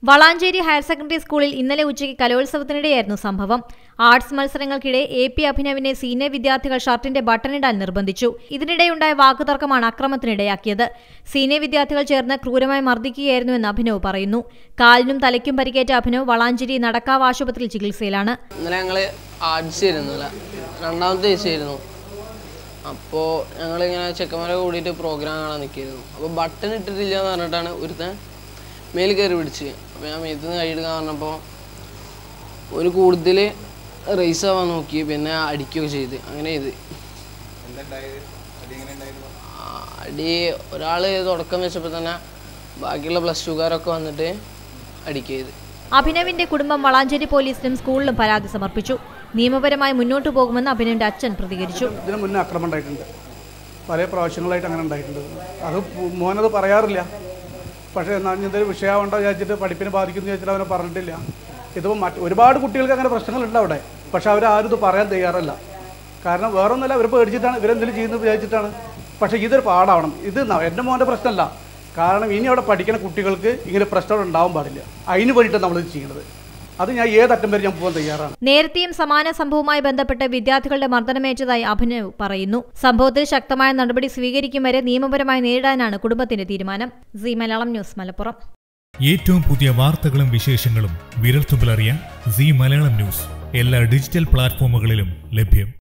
Valanchery higher secondary സ്കൂളിൽ ഇന്നലെ ഉച്ചയ്ക്ക് കലോത്സവത്തിനിടെയായിരുന്നു സംഭവം ആർട്സ് മത്സരങ്ങൾക്കിടെ എ പി അഭിനവിനെ സീനിയർ വിദ്യാർത്ഥികൾ ഷർട്ടിന്റെ ബട്ടണിടാൻ നിർബന്ധിച്ചു ഇതിനിടെയുണ്ടായ വാക്കുതർക്കമാണ് അക്രമത്തിനിടയാക്കിയത് സീനിയർ വിദ്യാർത്ഥികൾ ചേർന്ന് ക്രൂരമായി മർദ്ദിക്കുകയായിരുന്നുവെന്ന് അഭിനവ് പറയുന്നു കാലിനും തലയ്ക്കും പരിക്കേറ്റ അഭിനവ് വളാഞ്ചേരി നടക്കാവ് ആശുപത്രിയിൽ ചികിത്സയിലാണ് ഇന്നലെ ഞങ്ങൾ ആർട്സ് ആയിരുന്നില്ല രണ്ടാമത്തെ ദിവസമായിരുന്നു അപ്പോൾ ഞങ്ങളിങ്ങനെ ചെക്കന്മാരെ കൂടിയിട്ട് പ്രോഗ്രാം കാണാൻ നിൽക്കിയിരുന്നു അപ്പോൾ ബട്ടൺ ഇട്ടിട്ടില്ല എന്ന് പറഞ്ഞിട്ടാണ് ഒരുത്തൻ മേൽ കയറി പിടിച്ച് അപ്പോൾ ഞാൻ മേത്ത് നിന്ന് കൈയെടുക്കാൻ പറഞ്ഞപ്പോൾ ഒരു കൂടുതൽ റേസ് ആവാൻ നോക്കി പിന്നെ അടിക്കുകയൊക്കെ ചെയ്ത് അങ്ങനെ ചെയ്ത് ആ, അടി ഒരാൾ തുടക്കം വെച്ചപ്പോൾ തന്നെ ബാക്കിയുള്ള പ്ലസ് ടുക്കാരൊക്കെ വന്നിട്ട് അടിക്കുക ചെയ്ത് അഭിനവിന്റെ കുടുംബം വളാഞ്ചേരി പോലീസിലും സ്കൂളിലും പരാതി സമർപ്പിച്ചു നിയമപരമായി മുന്നോട്ടു പോകുമെന്ന് അഭിനവിന്റെ അച്ഛൻ പ്രതികരിച്ചു ഇതിന് മുന്നേ ആക്രമണം ഉണ്ടായിട്ടുണ്ട് പല പ്രാവശ്യങ്ങളായിട്ട് അങ്ങനെ ഉണ്ടായിട്ടുണ്ട് അത് പു- മോനത് പറയാറില്ല പക്ഷേ എന്നാൽ ഇതൊരു വിഷയമാവണ്ട വിചാരിച്ചിട്ട് പഠിപ്പിനെ ബാധിക്കുന്നു വിചാരിച്ചിട്ട് അവനെ പറഞ്ഞിട്ടില്ല ഇതിപ്പോൾ മറ്റ് ഒരുപാട് കുട്ടികൾക്ക് അങ്ങനെ പ്രശ്നങ്ങളുണ്ട് അവിടെ പക്ഷെ അവരാരും ഇത് പറയാൻ തയ്യാറല്ല കാരണം വേറൊന്നുമല്ല ഇവർ പേടിച്ചിട്ടാണ് ഇവരെന്തെങ്കിലും ചെയ്യുന്നത് വിചാരിച്ചിട്ടാണ് പക്ഷേ ഇതൊരു പാടാവണം ഇത് ന- എൻ്റെ മോൻ്റെ പ്രശ്നമല്ല കാരണം ഇനി അവിടെ പഠിക്കുന്ന കുട്ടികൾക്ക് ഇങ്ങനെ പ്രശ്നങ്ങൾ ഉണ്ടാവാൻ പാടില്ല അതിന് വേണ്ടിയിട്ടാണ് നമ്മളിത് ചെയ്യുന്നത് അത് ഞാൻ ഏതറ്റം വരെ ഞാൻ പോകാൻ തയ്യാറാണ് നേരത്തെയും സമാന സംഭവവുമായി ബന്ധപ്പെട്ട് വിദ്യാർത്ഥികളുടെ മർദ്ദനമേറ്റതായി അഭിനവ് പറയുന്നു സംഭവത്തിൽ ശക്തമായ നടപടി സ്വീകരിക്കും വരെ നിയമപരമായി നേരിടാനാണ് കുടുംബത്തിന്റെ തീരുമാനം സി മലയാളം ന്യൂസ് മലപ്പുറം ഏറ്റവും പുതിയ വാർത്തകളും വിശേഷങ്ങളും വിരൽത്തുമ്പിലറിയാൻ സി മലയാളം ന്യൂസ് എല്ലാ ഡിജിറ്റൽ പ്ലാറ്റ്ഫോമുകളിലും ലഭ്യം